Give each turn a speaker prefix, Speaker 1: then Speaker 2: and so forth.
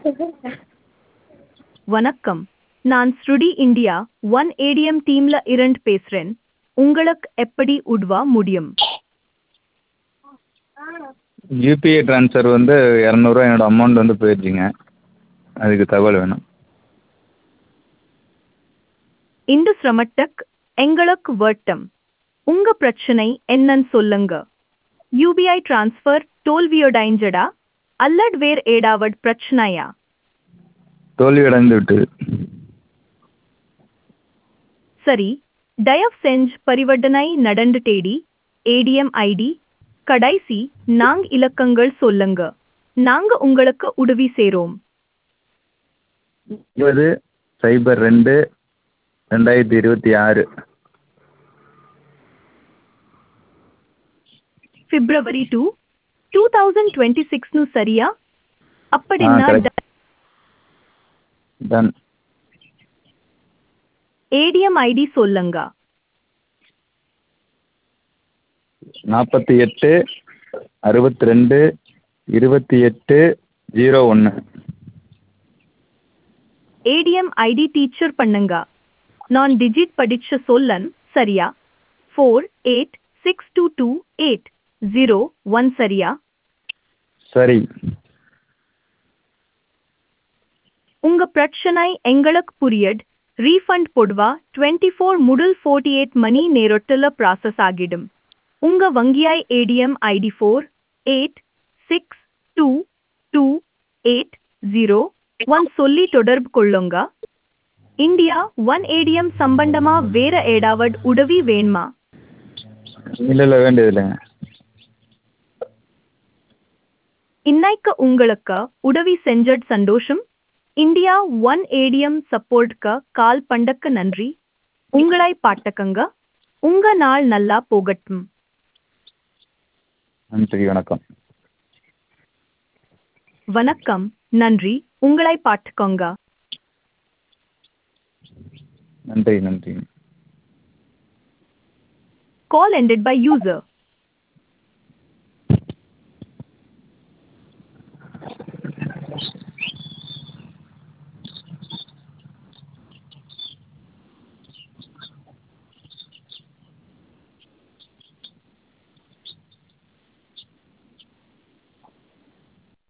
Speaker 1: வணக்கம் நான் ஸ்ருடி இந்தியா ஒன் ஏடிஎம் டீம்ல இருந்து பேசுறேன் உங்களுக்கு எப்படி உதவ முடியும்
Speaker 2: யூபிஐ ட்ரான்ஸ்ஃபர் வந்து இரநூறுவா என்னோட அமௌண்ட் வந்து போயிடுச்சுங்க அதுக்கு தகவல் வேணும்
Speaker 1: இந்த சிரமத்துக்கு எங்களுக்கு வட்டம் உங்க பிரச்சனை என்னன்னு சொல்லுங்க யூபிஐ டிரான்ஸ்ஃபர் தோல்வியடைஞ்சடா அல்லது வேற ஏடாவட் பிரச்சனையா
Speaker 2: தோல்வியடைந்து விட்டது
Speaker 1: சரி தயவு செஞ்சு பரிவர்த்தனை நடந்து தேடி ஏடிஎம் ஐடி கடைசி நாங் இலக்கங்கள் சொல்லுங்க நாங்க உங்களுக்கு உதவி செய்றோம்
Speaker 2: இருபது சைபர் ரெண்டு ரெண்டாயிரத்தி இருபத்தி ஆறு
Speaker 1: பிப்ரவரி டூ டூ தௌசண்ட் டுவெண்ட்டி சிக்ஸ்னு சரியா
Speaker 2: ஆ
Speaker 1: அப்படின்னா
Speaker 2: கரெக்ட் டன்
Speaker 1: ஏடிஎம் ஐடி சொல்லுங்க
Speaker 2: நாற்பத்தி எட்டு அறுபத்தி ரெண்டு இருபத்தி எட்டு ஜீரோ ஒன்று
Speaker 1: ஏடிஎம் ஐடி டீச்சர் பண்ணுங்க நான் டிஜிட் படிச்ச சொல்லன் சரியா four eight six two two eight zero one சரியா
Speaker 2: சரி
Speaker 1: உங்க பிரச்சனை எங்களுக்கு புரியட் ரீஃபண்ட் பொதுவா டுவெண்ட்டி ஃபோர் முதல் ஃபோர்ட்டி எயிட் மணி நேரத்தில் ப்ராசஸ் ஆகிடும் உங்க வங்கியாய் ATM ID four eight six two two eight zero one சொல்லி தொடர்பு கொள்ளுங்க இந்தியா ஒன் ஏடிஎம் சம்பந்தமா வேற ஏடாவட் உதவி வேணுமா
Speaker 2: இல்லை இல்லை வேண்டியது இல்லைங்க
Speaker 1: இன்னைக்கு உங்களுக்கு உதவி செஞ்சட் சந்தோஷம் இந்தியா ஒன் ஏடிஎம் சப்போர்ட்க்கு கால் பண்டக்கு நன்றி உங்களை பாட்டக்கங்க உங்க நாள் நல்லா போகட்டும்
Speaker 2: நன்றி வணக்கம்
Speaker 1: வணக்கம் நன்றி உங்களை பாட்டுக்கோங்க
Speaker 2: நன்றி நன்றி
Speaker 1: Call ended by user.